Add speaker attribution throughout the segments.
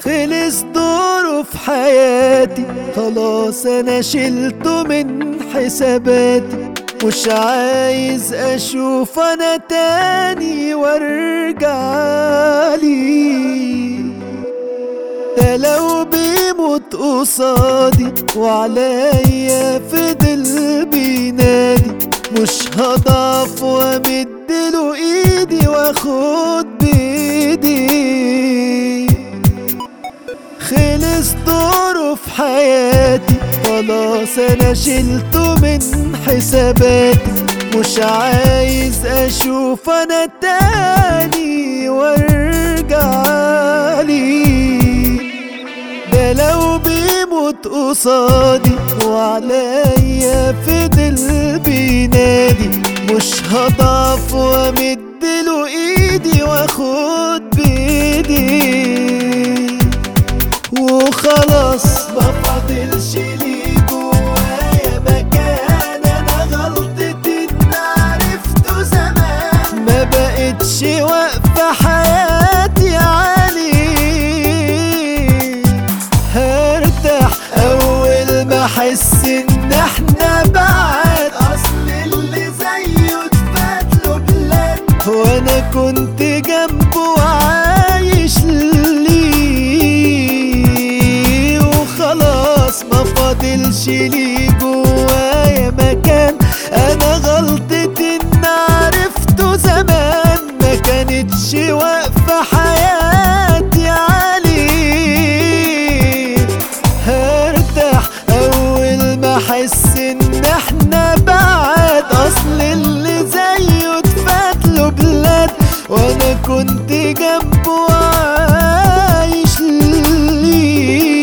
Speaker 1: خلص دوره في حياتي خلاص انا شلته من حساباتي مش عايز اشوف انا تاني وارجع لي ده لو بيموت قصادي وعليا فضل بينادي مش هضعف وامدله ايدي واخد بايدي خلص دوره في حياتي خلاص انا شلته من حساباتي مش عايز اشوف انا تاني وارجع لي ده لو بيموت قصادي وعليا فضل بينادي مش هضعف وامدله ايدي واخد بايدي وخلاص ما فاضلش لي جوايا مكان انا غلطتي ان عرفته زمان ما بقتش واقفه حياتي عليه هرتاح اول ما احس ان احنا بعاد اصل اللي زيه اتفات له بلاد وانا كنت جنبه وعايش ليه وخلاص ما فاضلش لي جوايا مكان انا غلطتي ان عرفته زمان ما كانتش واقفه حياتي عليه هرتاح اول ما احس ان احنا بعاد اصل اللي زيه اتفات له بلاد وانا كنت جنبه وعايش ليه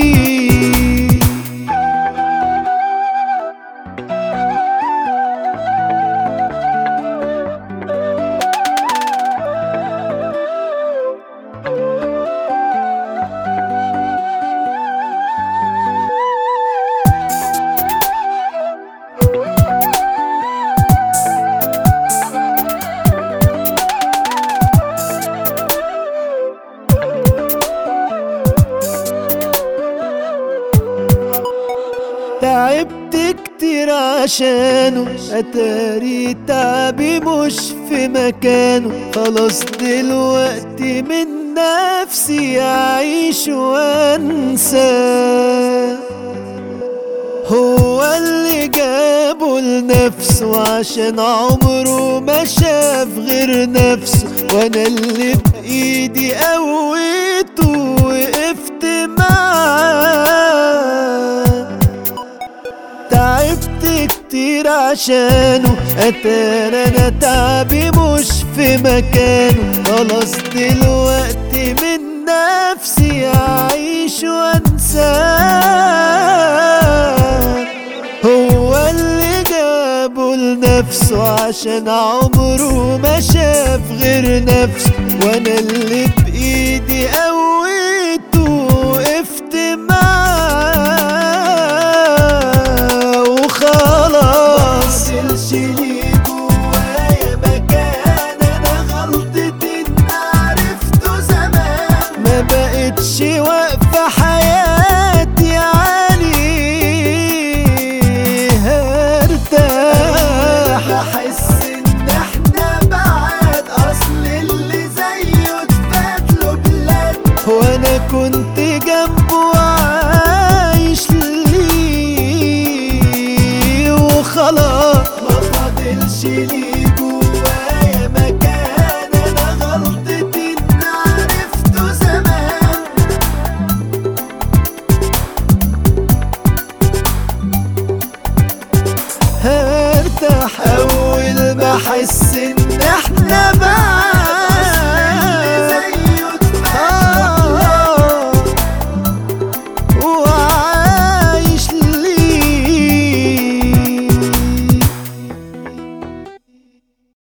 Speaker 1: تعبت كتير عشانه اتاري تعبي مش في مكانه خلاص دلوقتي من نفسي اعيش وانساه هو اللي جابه لنفسه عشان عمره ما شاف غير نفسه وانا اللي بايدي قويته وقفت معاه تعبت كتير عشانه اتارى انا تعبي مش في مكانه خلاص دلوقتي من نفسي اعيش وانساه هو اللي جابه لنفسه عشان عمره ما شاف غير نفسه وانا اللي